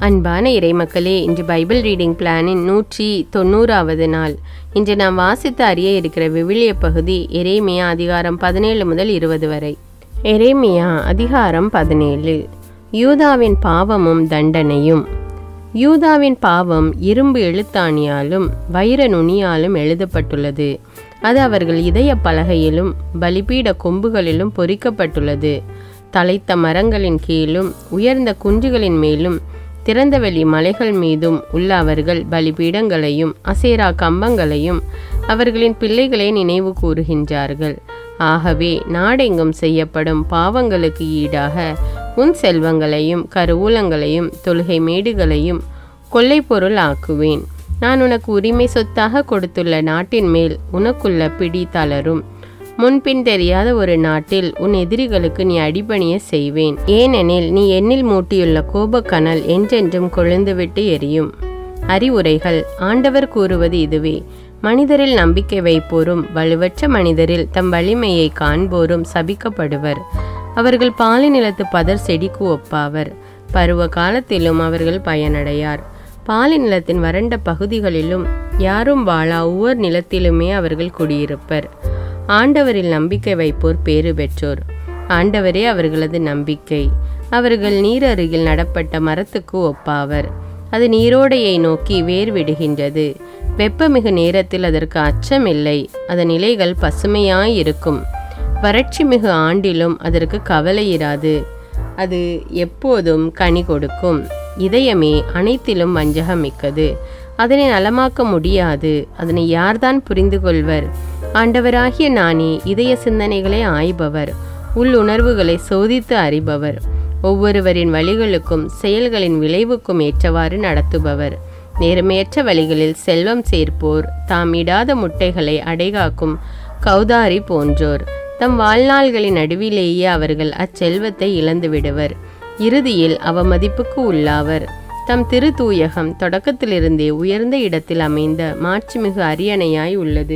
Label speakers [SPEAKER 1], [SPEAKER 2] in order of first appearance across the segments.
[SPEAKER 1] அன்பான இறைமக்களே இன்று Bible reading பிளானின் நூற்றி தொண்ணூறாவது நாள் இன்று நாம் வாசித்து அறிய இருக்கிற விவிலிய பகுதி எரேமியா அதிகாரம் பதினேழு முதல் இருபது வரை எரேமியா அதிகாரம் பதினேழு யூதாவின் பாவமும் தண்டனையும் யூதாவின் பாவம் இரும்பு எழுத்தாணியாலும் வைர நுனியாலும் எழுதப்பட்டுள்ளது அது அவர்கள் இதய பலகையிலும் பலிபீட கொம்புகளிலும் பொறிக்கப்பட்டுள்ளது தலைத்த மரங்களின் கீழும் உயர்ந்த குன்றுகளின் மேலும் திறந்தவெளி மலைகள் மீதும் உள்ள அவர்கள் பலிபீடங்களையும் அசேரா கம்பங்களையும் அவர்களின் பிள்ளைகளை நினைவு கூறுகின்றார்கள் ஆகவே நாடெங்கும் செய்யப்படும் பாவங்களுக்கு ஈடாக உன் செல்வங்களையும் கருவூலங்களையும் தொழுகை மேடுகளையும் கொள்ளை பொருள் ஆக்குவேன் நான் உனக்கு உரிமை சொத்தாக கொடுத்துள்ள நாட்டின் மேல் உனக்குள்ள பிடி தளரும் முன்பின் தெரியாத ஒரு நாட்டில் உன் எதிரிகளுக்கு நீ அடிபணிய செய்வேன் ஏனெனில் நீ எண்ணில் மூட்டியுள்ள கோபக்கனல் என்றென்றும் கொழுந்துவிட்டு எரியும் அறிவுரைகள் ஆண்டவர் கூறுவது இதுவே மனிதரில் நம்பிக்கை வைப்போரும் வலுவற்ற மனிதரில் தம் வலிமையை காண்போரும் சபிக்கப்படுவர் அவர்கள் பாலை நிலத்து பதர் செடிக்கு ஒப்பாவர் பருவ காலத்திலும் அவர்கள் பயனடையார் பாலை நிலத்தின் வறண்ட பகுதிகளிலும் யாரும் வாழா ஒவ்வொரு நிலத்திலுமே அவர்கள் குடியிருப்பர் ஆண்டவரில் நம்பிக்கை வைப்போர் பேறு பெற்றோர் ஆண்டவரே அவர்களது நம்பிக்கை அவர்கள் நீர் அருகில் நடப்பட்ட மரத்துக்கு ஒப்பாவர் அது நீரோடையை நோக்கி வேர் விடுகின்றது வெப்பமிகு நேரத்தில் அதற்கு அச்சமில்லை அதன் இலைகள் பசுமையாயிருக்கும் வறட்சி மிகு ஆண்டிலும் அதற்கு கவலை இராது அது எப்போதும் கனி கொடுக்கும் இதயமே அனைத்திலும் வஞ்சகமிக்கது அதனை நலமாக்க முடியாது அதனை யார்தான் புரிந்து கொள்வர் ஆண்டவராகிய நானே இதய சிந்தனைகளை ஆய்பவர் உள்ளுணர்வுகளை சோதித்து அறிபவர் ஒவ்வொருவரின் வழிகளுக்கும் செயல்களின் விளைவுக்கும் ஏற்றவாறு நடத்துபவர் நேர்மையற்ற வழிகளில் செல்வம் சேர்ப்போர் தாம் இடாத முட்டைகளை அடைகாக்கும் கௌதாரி போன்றோர் தம் வாழ்நாள்களின் நடுவிலேயே அவர்கள் அச்செல்வத்தை இழந்து விடுவர் இறுதியில் அவமதிப்புக்கு உள்ளாவர் தம் திரு தூயகம் தொடக்கத்திலிருந்தே உயர்ந்த இடத்தில் அமைந்த மாட்சிமிகு அரியணையாய் உள்ளது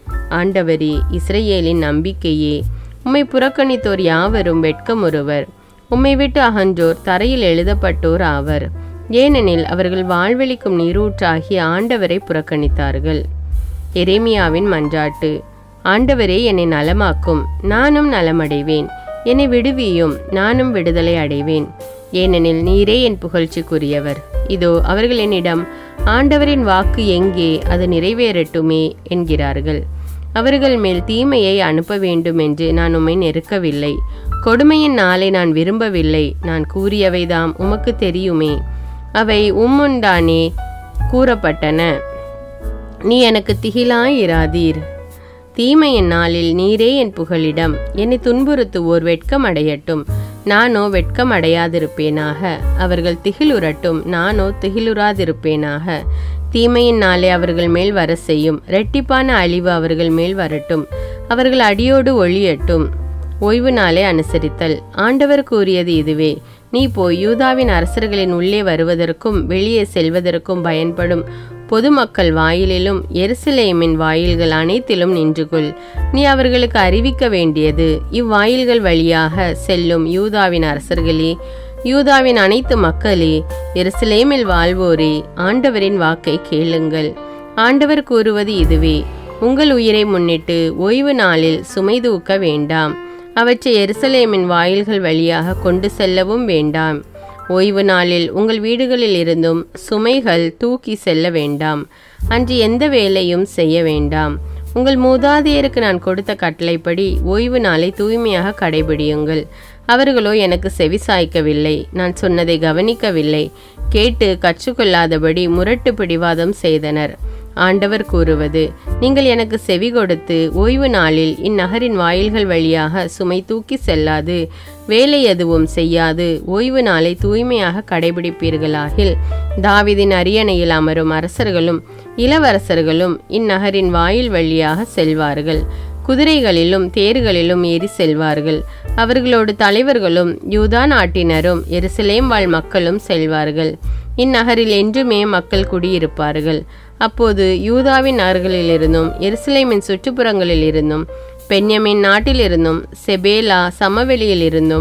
[SPEAKER 1] ஆண்டவரே இஸ்ரேலின் நம்பிக்கையே உம்மை புறக்கணித்தோர் யாவரும் வெட்கமுறுவர் உம்மை விட்டு அகன்றோர் தரையில் எழுதப்பட்டோர் ஆவர் ஏனெனில் அவர்கள் வாழ்வெளிக்கும் நீரூற்றாகி ஆண்டவரை புறக்கணித்தார்கள் எரேமியாவின் மன்றாட்டு ஆண்டவரே என்னை நலமாக்கும் நானும் நலமடைவேன் என்னை விடுவியும் நானும் விடுதலை அடைவேன் ஏனெனில் நீரே என் புகழ்ச்சிக்குரியவர் இதோ அவர்கள் என்னிடம் ஆண்டவரின் வாக்கு எங்கே அது நிறைவேறட்டுமே என்கிறார்கள் அவர்கள் மேல் தீமையை அனுப்ப வேண்டும் என்று நான் உம்மை நெருக்கவில்லை கொடுமையின் நாளை நான் விரும்பவில்லை நான் கூறியவைதாம் உமக்கு தெரியுமே அவை உம்முண்டானே கூறப்பட்டன நீ எனக்கு திகிலாயிராதீர் தீமையின் நாளில் நீரே என் புகலிடம் என்னை துன்புறுத்துவோர் வெட்கம் அடையட்டும் நானோ வெட்கம் அடையாதிருப்பேனாக அவர்கள் திகிலுறட்டும் நானோ திகிலுறாதிருப்பேனாக தீமையின் நாளை அவர்கள் மேல் வர செய்யும் இரட்டிப்பான அழிவு அவர்கள் மேல் வரட்டும் அவர்கள் அடியோடு ஒளியட்டும் ஓய்வு நாளை அனுசரித்தல் ஆண்டவர் கூறியது இதுவே நீ போய் யூதாவின் அரசர்களின் உள்ளே வருவதற்கும் வெளியே செல்வதற்கும் பயன்படும் பொதுமக்கள் வாயிலிலும் எருசலேமின் வாயில்கள் அனைத்திலும் நின்று கொள் நீ அவர்களுக்கு அறிவிக்க வேண்டியது இவ்வாயில்கள் வழியாக செல்லும் யூதாவின் அரசர்களே யூதாவின் அனைத்து மக்களே எருசலேமில் வாழ்வோரே ஆண்டவரின் வாக்கை கேளுங்கள் ஆண்டவர் கூறுவது இதுவே உங்கள் உயிரை முன்னிட்டு ஓய்வு நாளில் சுமை தூக்க வேண்டாம் அவற்றை எருசலேமின் வாயில்கள் வழியாக கொண்டு செல்லவும் வேண்டாம் ஓய்வு நாளில் உங்கள் வீடுகளில் இருந்தும் சுமைகள் தூக்கி செல்ல வேண்டாம் அன்று எந்த வேலையும் செய்ய வேண்டாம் உங்கள் மூதாதையருக்கு நான் கொடுத்த கட்டளைப்படி ஓய்வு நாளை தூய்மையாக கடைபிடியுங்கள் அவர்களோ எனக்கு செவி சாய்க்கவில்லை நான் சொன்னதை கவனிக்கவில்லை கேட்டு கற்றுக்கொள்ளாதபடி முரட்டு பிடிவாதம் செய்தனர் ஆண்டவர் கூறுவது நீங்கள் எனக்கு செவி கொடுத்து ஓய்வு நாளில் இந்நகரின் வாயில்கள் வழியாக சுமை தூக்கி செல்லாது வேலை எதுவும் செய்யாது ஓய்வு நாளை தூய்மையாக கடைபிடிப்பீர்களாகில் தாவிதின் அரியணையில் அமரும் அரசர்களும் இளவரசர்களும் இந்நகரின் வாயில் வழியாக செல்வார்கள் குதிரைகளிலும் தேர்களிலும் ஏறி செல்வார்கள் அவர்களோடு தலைவர்களும் யூதா நாட்டினரும் எருசலேம் வாழ் மக்களும் செல்வார்கள் இந்நகரில் என்றுமே மக்கள் குடியிருப்பார்கள் அப்போது யூதாவின் நகர்களிலிருந்தும் எருசலேமின் சுற்றுப்புறங்களில் இருந்தும் பென்யமின் நாட்டிலிருந்தும் செபேலா சமவெளியிலிருந்தும்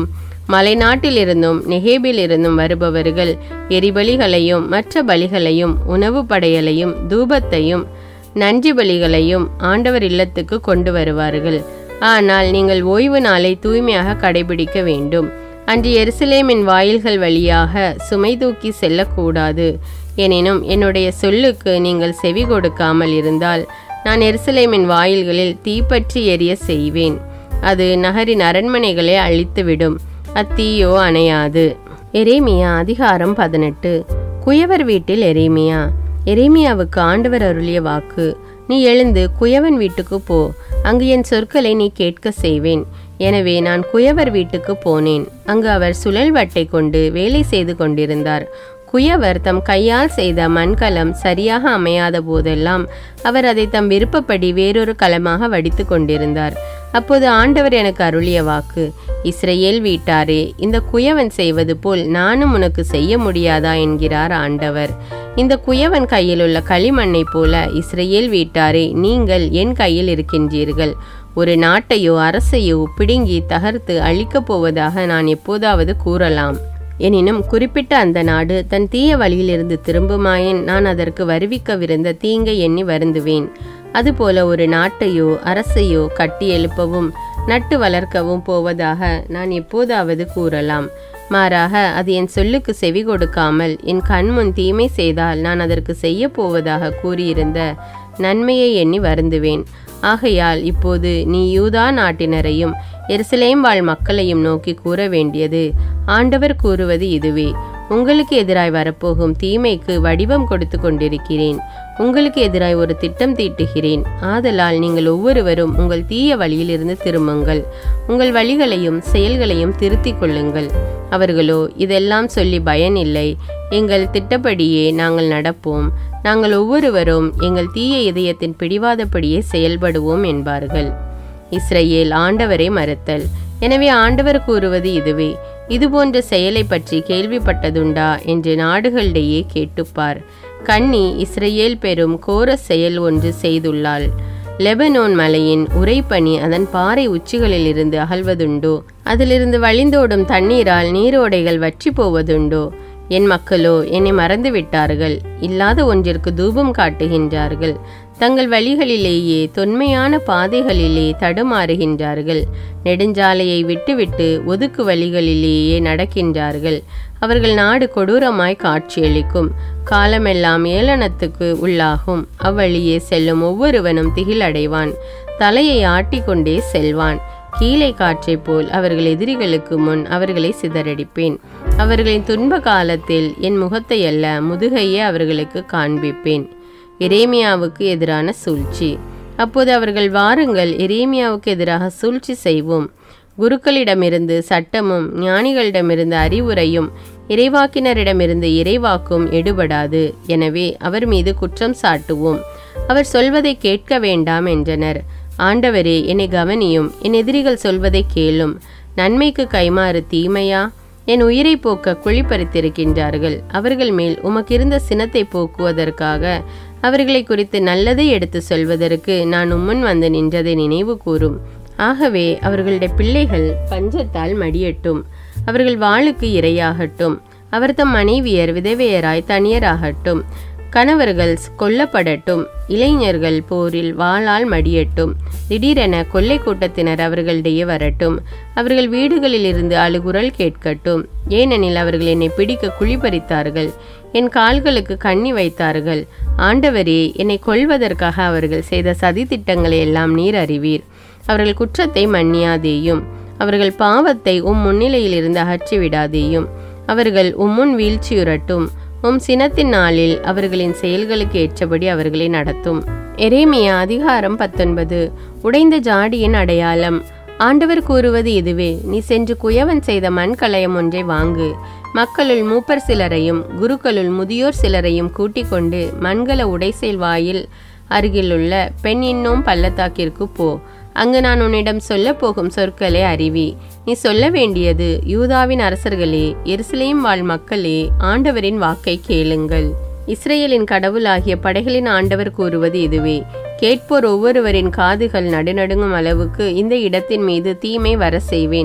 [SPEAKER 1] மலைநாட்டிலிருந்தும் நெகேபிலிருந்தும் வருபவர்கள் எரிபலிகளையும் மற்ற பலிகளையும் உணவு படையலையும் தூபத்தையும் நன்றி பலிகளையும் ஆண்டவர் இல்லத்துக்கு கொண்டு வருவார்கள் ஆனால் நீங்கள் ஓய்வு நாளை தூய்மையாக கடைபிடிக்க வேண்டும் அன்று எருசலேமின் வாயில்கள் வழியாக சுமை தூக்கி செல்லக்கூடாது எனினும் என்னுடைய சொல்லுக்கு நீங்கள் செவி கொடுக்காமல் இருந்தால் நான் எருசலேமின் வாயில்களில் தீப்பற்றி எரிய செய்வேன் அது நகரின் அரண்மனைகளை அழித்துவிடும் அத்தீயோ அணையாது எரேமியா அதிகாரம் பதினெட்டு குயவர் வீட்டில் எரேமியா எரேமியாவுக்கு ஆண்டவர் அருளிய வாக்கு நீ எழுந்து குயவன் வீட்டுக்கு போ அங்கு என் சொற்களை நீ கேட்க செய்வேன் எனவே நான் குயவர் வீட்டுக்கு போனேன் அங்கு அவர் சுழல் வட்டை கொண்டு வேலை செய்து கொண்டிருந்தார் குயவர் தம் கையால் செய்த மண்கலம் சரியாக அமையாத போதெல்லாம் அவர் அதை தம் விருப்பப்படி வேறொரு கலமாக வடித்து கொண்டிருந்தார் அப்போது ஆண்டவர் எனக்கு அருளிய வாக்கு இஸ்ரேல் வீட்டாரே இந்த குயவன் செய்வது போல் நானும் உனக்கு செய்ய முடியாதா என்கிறார் ஆண்டவர் இந்த குயவன் கையில் உள்ள களிமண்ணை போல இஸ்ரேல் வீட்டாரே நீங்கள் என் கையில் இருக்கின்றீர்கள் ஒரு நாட்டையோ அரசையோ பிடுங்கி தகர்த்து அழிக்கப் போவதாக நான் எப்போதாவது கூறலாம் எனினும் குறிப்பிட்ட அந்த நாடு தன் தீய வழியிலிருந்து திரும்புமாயின் நான் அதற்கு வருவிக்கவிருந்த தீங்கை எண்ணி வருந்துவேன் அதுபோல ஒரு நாட்டையோ அரசையோ கட்டி எழுப்பவும் நட்டு வளர்க்கவும் போவதாக நான் எப்போதாவது கூறலாம் மாறாக அது என் சொல்லுக்கு செவி கொடுக்காமல் என் கண்முன் தீமை செய்தால் நான் அதற்கு செய்ய போவதாக கூறியிருந்த நன்மையை எண்ணி வருந்துவேன் ஆகையால் இப்போது நீ யூதா நாட்டினரையும் எருசலேம் வாழ் மக்களையும் நோக்கி கூற வேண்டியது ஆண்டவர் கூறுவது இதுவே உங்களுக்கு எதிராய் வரப்போகும் தீமைக்கு வடிவம் கொடுத்து கொண்டிருக்கிறேன் உங்களுக்கு எதிராய் ஒரு திட்டம் தீட்டுகிறேன் ஆதலால் நீங்கள் ஒவ்வொருவரும் உங்கள் தீய வழியிலிருந்து திரும்புங்கள் உங்கள் வழிகளையும் செயல்களையும் திருத்திக் கொள்ளுங்கள் அவர்களோ இதெல்லாம் சொல்லி பயனில்லை எங்கள் திட்டப்படியே நாங்கள் நடப்போம் நாங்கள் ஒவ்வொருவரும் எங்கள் தீய இதயத்தின் பிடிவாதப்படியே செயல்படுவோம் என்பார்கள் இஸ்ரேல் ஆண்டவரை மறுத்தல் எனவே ஆண்டவர் கூறுவது இதுவே இதுபோன்ற செயலை பற்றி கேள்விப்பட்டதுண்டா என்று நாடுகளிடையே கேட்டுப்பார் கன்னி இஸ்ரேல் பெரும் கோர செயல் ஒன்று செய்துள்ளாள் லெபனோன் மலையின் உறைபனி அதன் பாறை உச்சிகளிலிருந்து அகழ்வதுண்டோ அதிலிருந்து வழிந்தோடும் தண்ணீரால் நீரோடைகள் வற்றி போவதுண்டோ என் மக்களோ என்னை மறந்து விட்டார்கள் இல்லாத ஒன்றிற்கு தூபம் காட்டுகின்றார்கள் தங்கள் வழிகளிலேயே தொன்மையான பாதைகளிலே தடுமாறுகின்றார்கள் நெடுஞ்சாலையை விட்டுவிட்டு ஒதுக்கு வழிகளிலேயே நடக்கின்றார்கள் அவர்கள் நாடு கொடூரமாய் காட்சியளிக்கும் காலமெல்லாம் ஏளனத்துக்கு உள்ளாகும் அவ்வழியே செல்லும் ஒவ்வொருவனும் திகிலடைவான் தலையை ஆட்டிக்கொண்டே செல்வான் கீழே காற்றைப் போல் அவர்கள் எதிரிகளுக்கு முன் அவர்களை சிதறடிப்பேன் அவர்களின் துன்ப காலத்தில் என் முகத்தை அல்ல முதுகையே அவர்களுக்கு காண்பிப்பேன் எரேமியாவுக்கு எதிரான சூழ்ச்சி அப்போது அவர்கள் வாருங்கள் எரேமியாவுக்கு எதிராக சூழ்ச்சி செய்வோம் குருக்களிடமிருந்து சட்டமும் ஞானிகளிடமிருந்து அறிவுரையும் இறைவாக்கினரிடமிருந்து இறைவாக்கும் எடுபடாது எனவே அவர் மீது குற்றம் சாட்டுவோம் அவர் சொல்வதை கேட்க வேண்டாம் என்றனர் ஆண்டவரே என்னை கவனியும் என் எதிரிகள் சொல்வதை கேளும் நன்மைக்கு கைமாறு தீமையா என் உயிரை போக்க குழி பறித்திருக்கின்றார்கள் அவர்கள் மேல் உமக்கிருந்த சினத்தை போக்குவதற்காக அவர்களை குறித்து நல்லதை எடுத்து சொல்வதற்கு நான் உம்முன் வந்து நின்றதை நினைவு கூறும் ஆகவே அவர்களுடைய பிள்ளைகள் பஞ்சத்தால் மடியட்டும் அவர்கள் வாளுக்கு இரையாகட்டும் அவர் தம் மனைவியர் விதவையராய் தனியராகட்டும் கணவர்கள் கொல்லப்படட்டும் இளைஞர்கள் போரில் வாளால் மடியட்டும் திடீரென கொள்ளை கூட்டத்தினர் அவர்களிடையே வரட்டும் அவர்கள் வீடுகளிலிருந்து அழுகுரல் கேட்கட்டும் ஏனெனில் அவர்கள் என்னை பிடிக்க குழிபறித்தார்கள் என் கால்களுக்கு கண்ணி வைத்தார்கள் ஆண்டவரே என்னை கொல்வதற்காக அவர்கள் செய்த சதி திட்டங்களை எல்லாம் நீர் அறிவீர் அவர்கள் குற்றத்தை மன்னியாதேயும் அவர்கள் பாவத்தை உம் முன்னிலையிலிருந்து அகற்றிவிடாதேயும் அவர்கள் உம்முன் வீழ்ச்சியுறட்டும் உம் சினத்தின் நாளில் அவர்களின் செயல்களுக்கு ஏற்றபடி அவர்களை நடத்தும் எரேமியா அதிகாரம் பத்தொன்பது உடைந்த ஜாடியின் அடையாளம் ஆண்டவர் கூறுவது இதுவே நீ சென்று குயவன் செய்த மண்கலயம் ஒன்றை வாங்கு மக்களுள் மூப்பர் சிலரையும் குருக்களுள் முதியோர் சிலரையும் கூட்டிக் கொண்டு மண்கல உடைசெல் வாயில் அருகிலுள்ள பெண் இன்னும் பள்ளத்தாக்கிற்கு போ அங்கு நான் உன்னிடம் சொல்ல போகும் சொற்களை அறிவி நீ சொல்ல வேண்டியது யூதாவின் அரசர்களே எருசலேம் வாழ் மக்களே ஆண்டவரின் வாக்கை கேளுங்கள் இஸ்ரேலின் கடவுளாகிய படைகளின் ஆண்டவர் கூறுவது இதுவே கேட்போர் ஒவ்வொருவரின் காதுகள் நடுநடுங்கும் அளவுக்கு இந்த இடத்தின் மீது தீமை வர செய்வேன்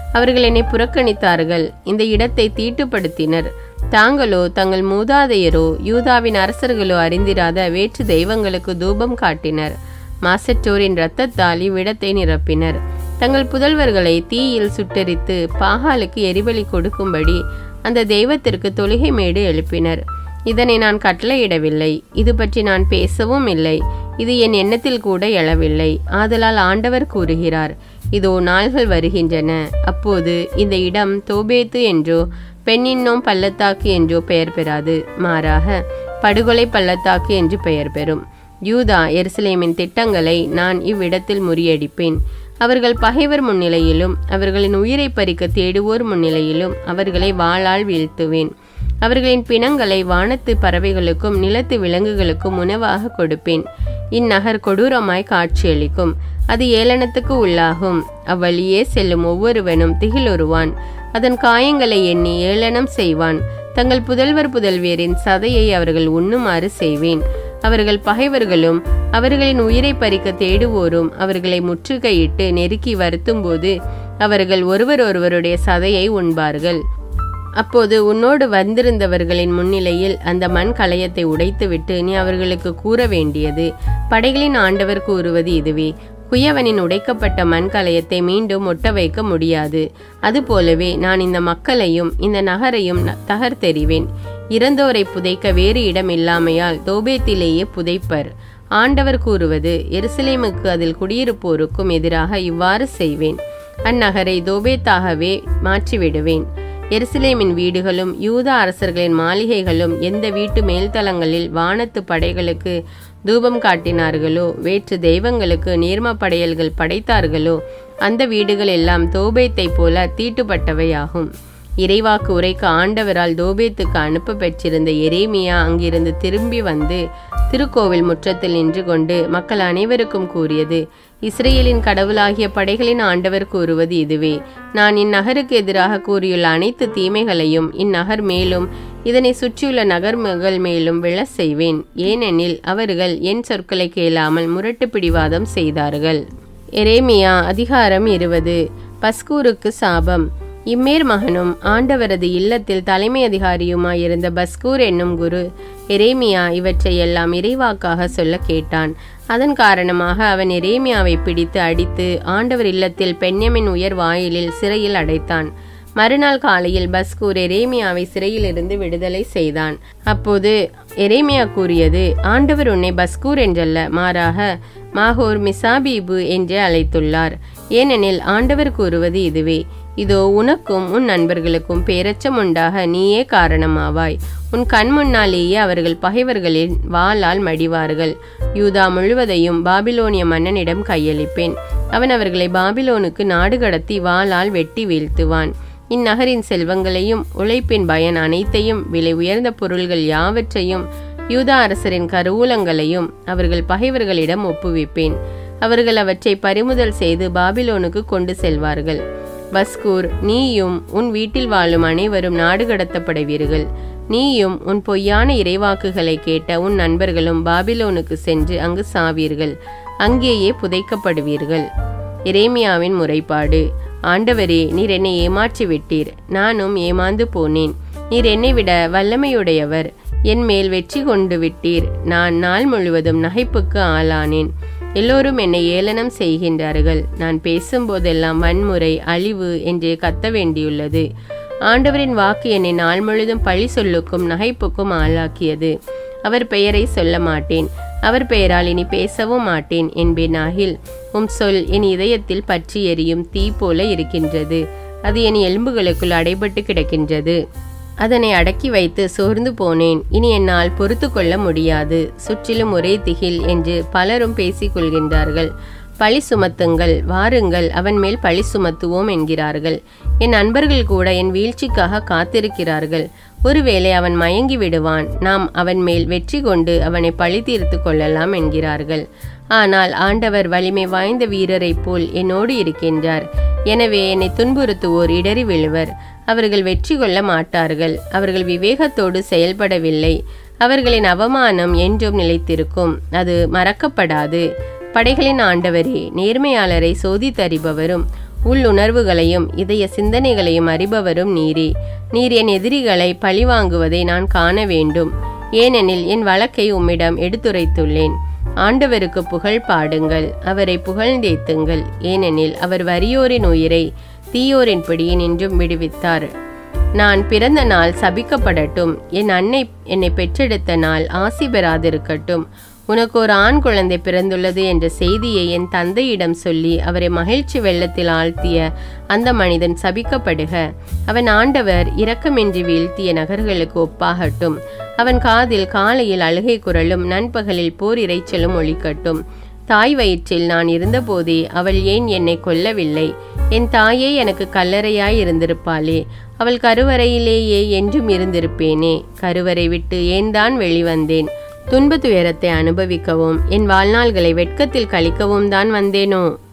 [SPEAKER 1] அவர்கள் என்னை புறக்கணித்தார்கள் இந்த இடத்தை தீட்டுப்படுத்தினர் தாங்களோ தங்கள் மூதாதையரோ யூதாவின் அரசர்களோ அறிந்திராத வேற்று தெய்வங்களுக்கு தூபம் காட்டினர் மாசற்றோரின் இரத்தத்தால் இவ்விடத்தை நிரப்பினர் தங்கள் புதல்வர்களை தீயில் சுட்டெரித்து பாகாலுக்கு எரிபலி கொடுக்கும்படி அந்த தெய்வத்திற்கு தொழுகை மேடு எழுப்பினர் இதனை நான் கட்டளையிடவில்லை இது பற்றி நான் பேசவும் இல்லை இது என் எண்ணத்தில் கூட எழவில்லை ஆதலால் ஆண்டவர் கூறுகிறார் இதோ நாள்கள் வருகின்றன அப்போது இந்த இடம் தோபேத்து என்றோ பெண்ணின்னோம் பள்ளத்தாக்கு என்றோ பெயர் பெறாது மாறாக படுகொலை பள்ளத்தாக்கு என்று பெயர் பெறும் யூதா எருசலேமின் திட்டங்களை நான் இவ்விடத்தில் முறியடிப்பேன் அவர்கள் பகைவர் முன்னிலையிலும் அவர்களின் உயிரை பறிக்க தேடுவோர் முன்னிலையிலும் அவர்களை வாளால் வீழ்த்துவேன் அவர்களின் பிணங்களை வானத்து பறவைகளுக்கும் நிலத்து விலங்குகளுக்கும் உணவாக கொடுப்பேன் இந்நகர் கொடூரமாய் காட்சியளிக்கும் அது ஏளனத்துக்கு உள்ளாகும் அவ்வழியே செல்லும் ஒவ்வொருவனும் திகிலுறுவான் அதன் காயங்களை எண்ணி ஏளனம் செய்வான் தங்கள் புதல்வர் புதல்வியரின் சதையை அவர்கள் உண்ணுமாறு செய்வேன் அவர்கள் பகைவர்களும் அவர்களின் உயிரை பறிக்க தேடுவோரும் அவர்களை முற்றுகையிட்டு நெருக்கி வருத்தும்போது அவர்கள் ஒருவர் ஒருவருடைய சதையை உண்பார்கள் அப்போது உன்னோடு வந்திருந்தவர்களின் முன்னிலையில் அந்த மண் களையத்தை உடைத்துவிட்டு நீ அவர்களுக்கு கூற வேண்டியது படைகளின் ஆண்டவர் கூறுவது இதுவே குயவனின் உடைக்கப்பட்ட மண் கலையத்தை மீண்டும் ஒட்ட வைக்க முடியாது அதுபோலவே நான் இந்த மக்களையும் இந்த நகரையும் ந- தகர்த்தெறிவேன் இறந்தோரை புதைக்க வேறு இடம் இல்லாமையால் தோபேத்திலேயே புதைப்பர் ஆண்டவர் கூறுவது எருசலேமுக்கு அதில் குடியிருப்போருக்கும் எதிராக இவ்வாறு செய்வேன் அந்நகரை தோபேத்தாகவே மாற்றிவிடுவேன் எருசலேமின் வீடுகளும் யூதா அரசர்களின் மாளிகைகளும் எந்த வீட்டு மேல்தளங்களில் வானத்து படைகளுக்கு தூபம் காட்டினார்களோ வேற்று தெய்வங்களுக்கு நீர்ம படையல்கள் படைத்தார்களோ அந்த வீடுகள் எல்லாம் தோபேத்தை போல தீட்டுப்பட்டவையாகும் இறைவாக்கு உரைக்க ஆண்டவரால் தோபேத்துக்கு அனுப்ப பெற்றிருந்த எரேமியா அங்கிருந்து திரும்பி வந்து திருக்கோவில் முற்றத்தில் நின்று கொண்டு மக்கள் அனைவருக்கும் கூறியது இஸ்ரேலின் கடவுளாகிய படைகளின் ஆண்டவர் கூறுவது இதுவே நான் இந்நகருக்கு எதிராக கூறியுள்ள அனைத்து தீமைகளையும் இந்நகர் மேலும் இதனை சுற்றியுள்ள நகர்மகள் மேலும் விழ செய்வேன் ஏனெனில் அவர்கள் என் சொற்களை கேளாமல் முரட்டு பிடிவாதம் செய்தார்கள் எரேமியா அதிகாரம் இருபது பஸ்கூருக்கு சாபம் இம்மேர் மகனும் ஆண்டவரது இல்லத்தில் தலைமை அதிகாரியுமாயிருந்த பஸ்கூர் என்னும் குரு எரேமியா இவற்றை எல்லாம் இறைவாக்காக சொல்ல கேட்டான் அதன் காரணமாக அவன் எரேமியாவை பிடித்து அடித்து ஆண்டவர் இல்லத்தில் பெண்யமின் உயர் வாயிலில் சிறையில் அடைத்தான் மறுநாள் காலையில் பஸ்கூர் எரேமியாவை சிறையிலிருந்து விடுதலை செய்தான் அப்போது எரேமியா கூறியது ஆண்டவர் உன்னை பஸ்கூர் என்றல்ல மாறாக மாகோர் மிசாபீபு என்றே அழைத்துள்ளார் ஏனெனில் ஆண்டவர் கூறுவது இதுவே இதோ உனக்கும் உன் நண்பர்களுக்கும் பேரச்சம் உண்டாக நீயே காரணமாவாய் உன் கண் முன்னாலேயே அவர்கள் பகைவர்களின் வாளால் மடிவார்கள் யூதா முழுவதையும் பாபிலோனிய மன்னனிடம் கையளிப்பேன் அவன் அவர்களை பாபிலோனுக்கு நாடு கடத்தி வாளால் வெட்டி வீழ்த்துவான் இந்நகரின் செல்வங்களையும் உழைப்பின் பயன் அனைத்தையும் விலை உயர்ந்த பொருள்கள் யாவற்றையும் யூதா அரசரின் கருவூலங்களையும் அவர்கள் பகைவர்களிடம் ஒப்புவிப்பேன் அவர்கள் அவற்றை பறிமுதல் செய்து பாபிலோனுக்கு கொண்டு செல்வார்கள் பஸ்கூர் நீயும் உன் வீட்டில் வாழும் அனைவரும் நாடு கடத்தப்படுவீர்கள் நீயும் உன் பொய்யான இறைவாக்குகளை கேட்ட உன் நண்பர்களும் பாபிலோனுக்கு சென்று அங்கு சாவீர்கள் அங்கேயே புதைக்கப்படுவீர்கள் எரேமியாவின் முறைப்பாடு ஆண்டவரே நீர் என்னை ஏமாற்றி விட்டீர் நானும் ஏமாந்து போனேன் நீர் என்னை விட வல்லமையுடையவர் என் மேல் வெற்றி கொண்டு விட்டீர் நான் நாள் முழுவதும் நகைப்புக்கு ஆளானேன் எல்லோரும் என்னை ஏளனம் செய்கின்றார்கள் நான் பேசும்போதெல்லாம் வன்முறை அழிவு என்று கத்த வேண்டியுள்ளது ஆண்டவரின் வாக்கு என்னை நாள் முழுதும் பழி சொல்லுக்கும் நகைப்புக்கும் ஆளாக்கியது அவர் பெயரை சொல்ல மாட்டேன் அவர் பெயரால் இனி பேசவும் மாட்டேன் என்பேனாகில் உம் சொல் என் இதயத்தில் பற்றி எரியும் தீ போல இருக்கின்றது அது என் எலும்புகளுக்குள் அடைபட்டு கிடக்கின்றது அதனை அடக்கி வைத்து சோர்ந்து போனேன் இனி என்னால் பொறுத்து கொள்ள முடியாது சுற்றிலும் ஒரே திகில் என்று பலரும் பேசிக் கொள்கின்றார்கள் பழி சுமத்துங்கள் வாருங்கள் அவன் மேல் பழி சுமத்துவோம் என்கிறார்கள் என் நண்பர்கள் கூட என் வீழ்ச்சிக்காக காத்திருக்கிறார்கள் ஒருவேளை அவன் மயங்கி விடுவான் நாம் அவன் மேல் வெற்றி கொண்டு அவனை பழி தீர்த்து கொள்ளலாம் என்கிறார்கள் ஆனால் ஆண்டவர் வலிமை வாய்ந்த வீரரைப் போல் என்னோடு இருக்கின்றார் எனவே என்னை துன்புறுத்துவோர் இடறி விழுவர் அவர்கள் வெற்றி கொள்ள மாட்டார்கள் அவர்கள் விவேகத்தோடு செயல்படவில்லை அவர்களின் அவமானம் என்றும் நிலைத்திருக்கும் அது மறக்கப்படாது படைகளின் ஆண்டவரே நேர்மையாளரை சோதித்தறிபவரும் உள்ளுணர்வுகளையும் இதய சிந்தனைகளையும் அறிபவரும் நீரே நீர் என் எதிரிகளை பழிவாங்குவதை நான் காண வேண்டும் ஏனெனில் என் வழக்கை உம்மிடம் எடுத்துரைத்துள்ளேன் ஆண்டவருக்கு புகழ் பாடுங்கள் அவரை புகழ்ந்தேத்துங்கள் ஏனெனில் அவர் வறியோரின் உயிரை தீயோரின் பிடியினின்றும் விடுவித்தார் நான் பிறந்த நாள் சபிக்கப்படட்டும் என் அன்னை என்னை பெற்றெடுத்த நாள் ஆசி பெறாதிருக்கட்டும் உனக்கு ஒரு ஆண் குழந்தை பிறந்துள்ளது என்ற செய்தியை என் தந்தையிடம் சொல்லி அவரை மகிழ்ச்சி வெள்ளத்தில் ஆழ்த்திய அந்த மனிதன் சபிக்கப்படுக அவன் ஆண்டவர் இரக்கமின்றி வீழ்த்திய நகர்களுக்கு ஒப்பாகட்டும் அவன் காதில் காலையில் அழுகை குரலும் நண்பகலில் போர் இறைச்சலும் ஒழிக்கட்டும் தாய் வயிற்றில் நான் இருந்தபோதே அவள் ஏன் என்னை கொல்லவில்லை என் தாயே எனக்கு கல்லறையாய் இருந்திருப்பாளே அவள் கருவறையிலேயே என்றும் இருந்திருப்பேனே கருவறை விட்டு ஏன் தான் வெளிவந்தேன் துன்ப துயரத்தை அனுபவிக்கவும் என் வாழ்நாள்களை வெட்கத்தில் கழிக்கவும் தான் வந்தேனோ